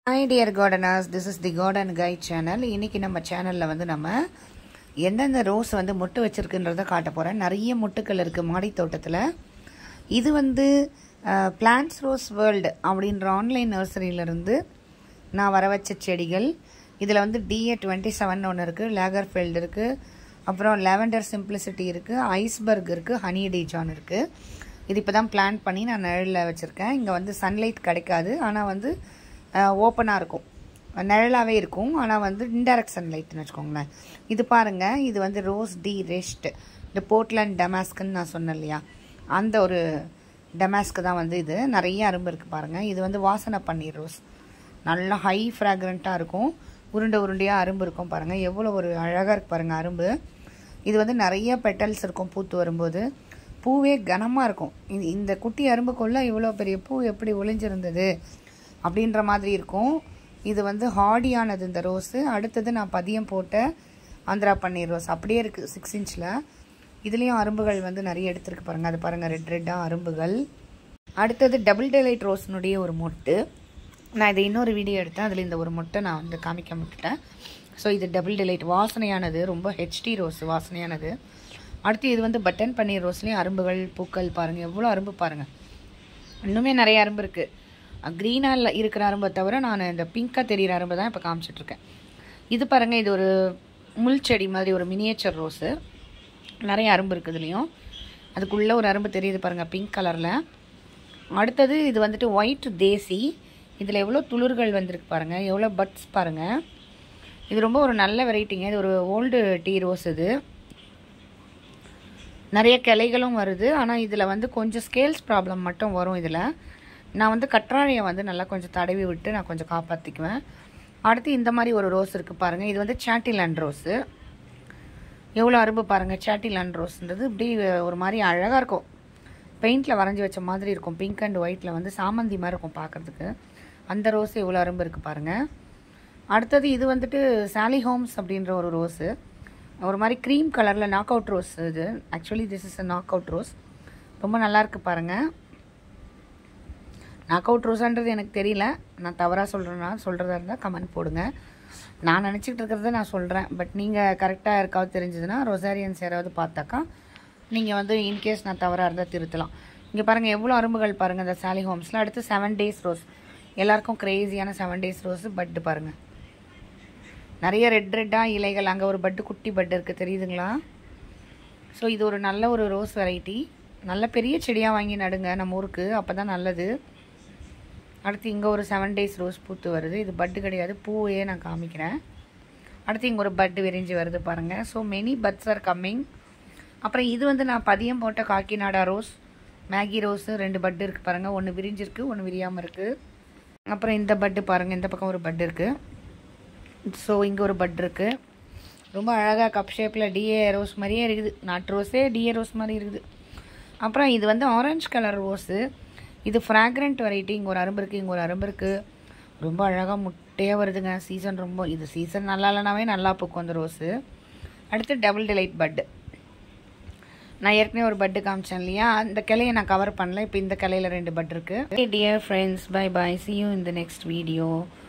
hi dear gardeners this is the garden guide channel இன்றைக்கி நம்ம சேனலில் வந்து நம்ம எந்தெந்த ரோஸ் வந்து மொட்டு வச்சுருக்குன்றத காட்ட போகிறேன் நிறைய மொட்டுக்கள் இருக்குது மாடி தோட்டத்தில் இது வந்து பிளான்ட்ஸ் ரோஸ் வேர்ல்டு அப்படின்ற ஆன்லைன் நர்சரியிலேருந்து நான் வர வச்ச செடிகள் இதில் வந்து டிஏ டுவெண்ட்டி செவன் ஒன்று இருக்குது லேகர்ஃபீல்டு இருக்குது அப்புறம் லேவெண்டர் சிம்பிளிசிட்டி இருக்குது ஐஸ்பர்க் இருக்குது ஹனி டிஜான் இருக்குது இது இப்போ தான் பிளான் பண்ணி நான் நிழலில் வச்சுருக்கேன் இங்கே வந்து சன்லைட் கிடைக்காது ஆனால் வந்து ஓப்பனாக இருக்கும் நிழலாகவே இருக்கும் ஆனால் வந்து இன்டைரக்ட் சன்லைட்னு வச்சுக்கோங்களேன் இது பாருங்கள் இது வந்து ரோஸ் டி ரெஸ்ட் இந்த போர்ட்லேண்ட் டெமாஸ்க்குன்னு நான் சொன்னேன் இல்லையா அந்த ஒரு டெமாஸ்க்கு தான் வந்து இது நிறைய அரும்பு இருக்குது பாருங்கள் இது வந்து வாசனை பன்னீர் ரோஸ் நல்லா ஹை ஃப்ராக்ரண்ட்டாக இருக்கும் உருண்டை உருண்டையாக அரும்பு இருக்கும் பாருங்கள் எவ்வளோ ஒரு அழகாக இருக்கு பாருங்கள் அரும்பு இது வந்து நிறைய பெட்டல்ஸ் இருக்கும் பூத்து வரும்போது பூவே கனமாக இருக்கும் இந்த இந்த குட்டி அரும்புக்குள்ளே இவ்வளோ பெரிய பூ எப்படி ஒளிஞ்சிருந்தது அப்படின்ற மாதிரி இருக்கும் இது வந்து ஹார்டியானது இந்த ரோஸு அடுத்தது நான் பதியம் போட்ட ஆந்திரா பன்னீர் ரோஸ் அப்படியே இருக்குது சிக்ஸ் இன்ச்சில் இதுலேயும் அரும்புகள் வந்து நிறைய எடுத்துருக்கு பாருங்கள் அது பாருங்கள் ரெட் ரெட்டாக அரும்புகள் அடுத்தது டபுள் டெலைட் ரோஸ்னுடைய ஒரு மொட்டு நான் இதை இன்னொரு வீடியோ எடுத்தேன் அதில் இந்த ஒரு மொட்டை நான் வந்து காமிக்க விட்டுட்டேன் ஸோ இது டபுள் டிலைட் வாசனையானது ரொம்ப ஹெச்டி ரோஸ் வாசனையானது அடுத்து இது வந்து பட்டன் பன்னீர் ரோஸ்லேயும் அரும்புகள் பூக்கள் பாருங்கள் எவ்வளோ அரும்பு பாருங்கள் இன்னுமே நிறைய அரும்பு இருக்குது க்ரீனாக இருக்கிற அரும்பை தவிர நான் இந்த பிங்காக தெரிகிற அரும்பு தான் இப்போ காமிச்சிட்ருக்கேன் இது பாருங்கள் இது ஒரு முள் செடி மாதிரி ஒரு மினியேச்சர் ரோஸு நிறைய அரும்பு இருக்குது இதுலேயும் அதுக்குள்ளே ஒரு அரும்பு தெரியுது பாருங்கள் பிங்க் கலரில் அடுத்தது இது வந்துட்டு ஒயிட் தேசி இதில் எவ்வளோ துளிர்கள் வந்திருக்கு பாருங்கள் எவ்வளோ பட்ஸ் பாருங்கள் இது ரொம்ப ஒரு நல்ல வெரைட்டிங்க இது ஒரு ஓல்டு டீ ரோஸ் இது நிறைய கிளைகளும் வருது ஆனால் இதில் வந்து கொஞ்சம் ஸ்கேல்ஸ் ப்ராப்ளம் மட்டும் வரும் இதில் நான் வந்து கற்றாழையை வந்து நல்லா கொஞ்சம் தடவி விட்டு நான் கொஞ்சம் காப்பாற்றிக்குவேன் அடுத்து இந்த மாதிரி ஒரு ரோஸ் இருக்குது பாருங்கள் இது வந்து சாட்டிலாண்ட் ரோஸு எவ்வளோ அரும்பு பாருங்கள் சாட்டிலாண்ட் ரோஸ்ன்றது இப்படி ஒரு மாதிரி அழகாக இருக்கும் பெயிண்டில் வரைஞ்சி வச்ச மாதிரி இருக்கும் பிங்க் அண்ட் ஒயிட்டில் வந்து சாமந்தி மாதிரி இருக்கும் பார்க்குறதுக்கு அந்த ரோஸ் எவ்வளோ அரும்பு இருக்குது பாருங்கள் அடுத்தது இது வந்துட்டு சாலி ஹோம்ஸ் அப்படின்ற ஒரு ரோஸு ஒரு மாதிரி க்ரீம் கலரில் நாக் அவுட் ரோஸ் இது actually this is a knock out rose ரொம்ப நல்லாயிருக்கு பாருங்கள் நாக் அவுட் ரோஸான்றது எனக்கு தெரியல நான் தவறாக சொல்கிறேன்னா சொல்கிறதா இருந்தால் கமெண்ட் போடுங்க நான் நினச்சிக்கிட்டு இருக்கிறத நான் சொல்கிறேன் பட் நீங்கள் கரெக்டாக இருக்காவது தெரிஞ்சதுன்னா ரொசாரியன்ஸ் யாராவது பார்த்தாக்கா நீங்கள் வந்து இன்கேஸ் நான் தவறாக இருந்தால் திருத்தலாம் இங்கே பாருங்கள் எவ்வளோ அரும்புகள் பாருங்கள் இந்த சாலி ஹோம்ஸில் அடுத்து செவன் டேஸ் ரோஸ் எல்லாருக்கும் க்ரேஸியான செவன் டேஸ் ரோஸு பட்டு பாருங்கள் நிறைய ரெட் ரெட்டாக இலைகள் அங்கே ஒரு பட்டு குட்டி பட்டு இருக்குது தெரியுதுங்களா ஸோ இது ஒரு நல்ல ஒரு ரோஸ் வெரைட்டி நல்ல பெரிய செடியாக வாங்கி நடுங்க நம்ம ஊருக்கு அப்போ தான் நல்லது அடுத்து இங்கே ஒரு செவன் டேஸ் ரோஸ் பூத்து வருது இது பட்டு கிடையாது பூவையே நான் காமிக்கிறேன் அடுத்து இங்கே ஒரு பட்டு விரிஞ்சு வருது பாருங்கள் so many buds are coming அப்புறம் இது வந்து நான் பதியம் போட்ட காக்கிநாடா ரோஸ் மேகி ரோஸு ரெண்டு பட்டு இருக்குது பாருங்கள் ஒன்று விரிஞ்சிருக்கு ஒன்று விரியாமல் இருக்குது அப்புறம் இந்த பட்டு பாருங்கள் இந்த பக்கம் ஒரு பட்டு இருக்குது ஸோ இங்கே ஒரு பட் இருக்குது ரொம்ப அழகாக கப் ஷேப்பில் டிஏ ரோஸ் மாதிரியே இருக்குது நாட்டு ரோஸே டிஏ ரோஸ் மாதிரி இருக்குது அப்புறம் இது வந்து ஆரஞ்சு கலர் ரோஸு இது ஃப்ராக்ரண்ட் வெரைட்டி இங்கே ஒரு அரும்பு இருக்குது இங்கே ஒரு அரும்பு இருக்குது ரொம்ப அழகாக முட்டையாக வருதுங்க சீசன் ரொம்ப இது சீசன் நல்லா இல்லைனாவே நல்லா பூக்கும் அந்த ரோஸு அடுத்து டபுள் டிலைட் பட்டு நான் ஏற்கனவே ஒரு பட்டு காமிச்சேன் இல்லையா அந்த கிளையை நான் கவர் பண்ணல இப்போ இந்த கிளையில் ரெண்டு பட் இருக்குது dear friends bye bye see you இந்த நெக்ஸ்ட் வீடியோ